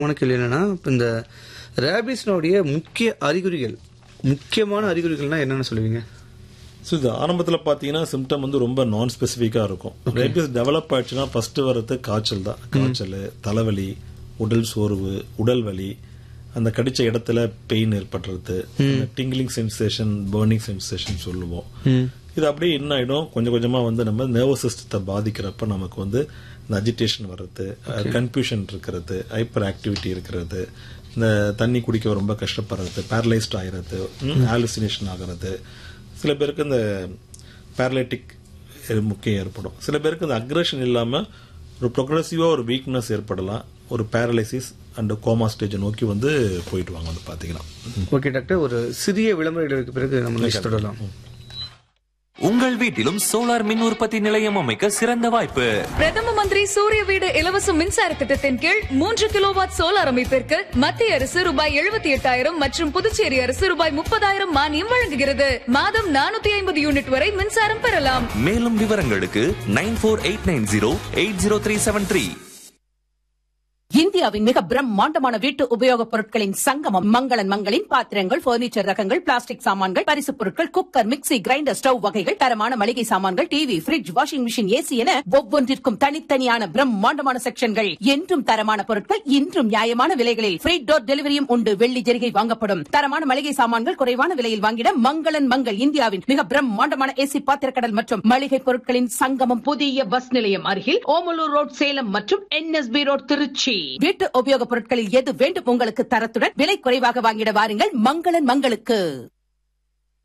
உனக்கு என்னன்னா இப்போ இந்த ரேபிஸ்னுடைய முக்கிய அறிகுறிகள் முக்கியமான அறிகுறிகள்னா என்னென்ன சொல்லுவீங்க ஸோ இது ஆரம்பத்தில் பார்த்தீங்கன்னா சிம்டம் வந்து ரொம்ப நான் ஸ்பெசிஃபிக்காக இருக்கும் ரேபிஸ் டெவலப் ஆயிடுச்சுன்னா ஃபர்ஸ்ட் வர்றது காய்ச்சல் தான் காய்ச்சல் தலைவலி உடல் சோர்வு உடல் வலி அந்த கடிச்ச இடத்துல பெயின் ஏற்படுறது டிங்கிலிங் சென்சேஷன் பேர்னிங் சென்சேஷன் சொல்லுவோம் இது அப்படியே என்ன ஆயிடும் கொஞ்சம் கொஞ்சமா வந்து நம்ம நர்வஸ் சிஸ்டத்தை பாதிக்கிறப்ப நமக்கு வந்து இந்த அஜிடேஷன் வர்றது கன்ஃபியூஷன் இருக்கிறது ஹைப்பர் ஆக்டிவிட்டி இருக்கிறது இந்த தண்ணி குடிக்க ரொம்ப கஷ்டப்படுறது பேரலைஸ்ட் ஆகிறது ஹாலுசினேஷன் ஆகிறது சில பேருக்கு இந்த பேரலைட்டிக் முக்கியம் ஏற்படும் சில பேருக்கு இந்த அக்ரஷன் இல்லாம ஒரு ப்ரொக்ரெசிவா ஒரு வீக்னஸ் ஏற்படலாம் ஒரு பேரலைசிஸ் அண்ட் கோமா ஸ்டேஜை நோக்கி வந்து போயிட்டு வாங்க வந்து பாத்தீங்கன்னா ஓகே டாக்டர் ஒரு சிறிய விளம்பர இடைவெளிக்கு பிறகு நம்ம நிகழ்ச்சி தொடரலாம் உங்கள் வீட்டிலும் சோலார் மின் உற்பத்தி நிலையம் அமைக்க சிறந்த வாய்ப்பு பிரதம மந்திரி சூரிய வீடு இலவச மின்சார திட்டத்தின் கீழ் மூன்று கிலோவாட் சோலார் அமைப்பிற்கு மத்திய அரசு ரூபாய் எழுபத்தி எட்டாயிரம் மற்றும் புதுச்சேரி அரசு ரூபாய் முப்பதாயிரம் மானியம் வழங்குகிறது மாதம் நானூத்தி ஐம்பது யூனிட் வரை மின்சாரம் பெறலாம் மேலும் விவரங்களுக்கு nine four eight nine zero eight zero three seven three இந்தியாவின் மிக பிரம்மாண்டமான வீட்டு உபயோகப் பொருட்களின் சங்கமம் மங்களன் மங்களின் பாத்திரங்கள் பர்னிச்சர் ரகங்கள் பிளாஸ்டிக் சாமான்கள் பரிசுப் பொருட்கள் குக்கர் மிக்ஸி கிரைண்டர் ஸ்டவ் வகைகள் தரமான மளிகை சாமான்கள் TV fridge washing machine AC என ஒவ்வொன்றிற்கும் தனித்தனியான பிரம்மாண்டமான செக்ஷன்கள் என்றும் தரமான பொருட்கள் இன்றும் நியாயமான விலைகளில் ஃப்ரீ டோர் டெலிவரியும் உண்டு வெள்ளி ஜெரிகை வாங்கப்படும் தரமான மளிகை சாமான்கள் குறைவான விலையில் வாங்கிட மங்களன் மங்கள் இந்தியாவின் மிக பிரம்மாண்டமான ஏசி பாத்திரக்கடல் மற்றும் மளிகை பொருட்களின் சங்கமம் புதிய பஸ் நிலையம் அருகில் ஓமலூர் ரோட் சேலம் மற்றும் என்எஸ்பி ரோட் திருச்சி வீட்டு உபயோகப் பொருட்களில் எது வேண்டும் உங்களுக்கு தரத்துடன் விலை குறைவாக வாங்கிட வாருங்கள் மங்களன் மங்களுக்கு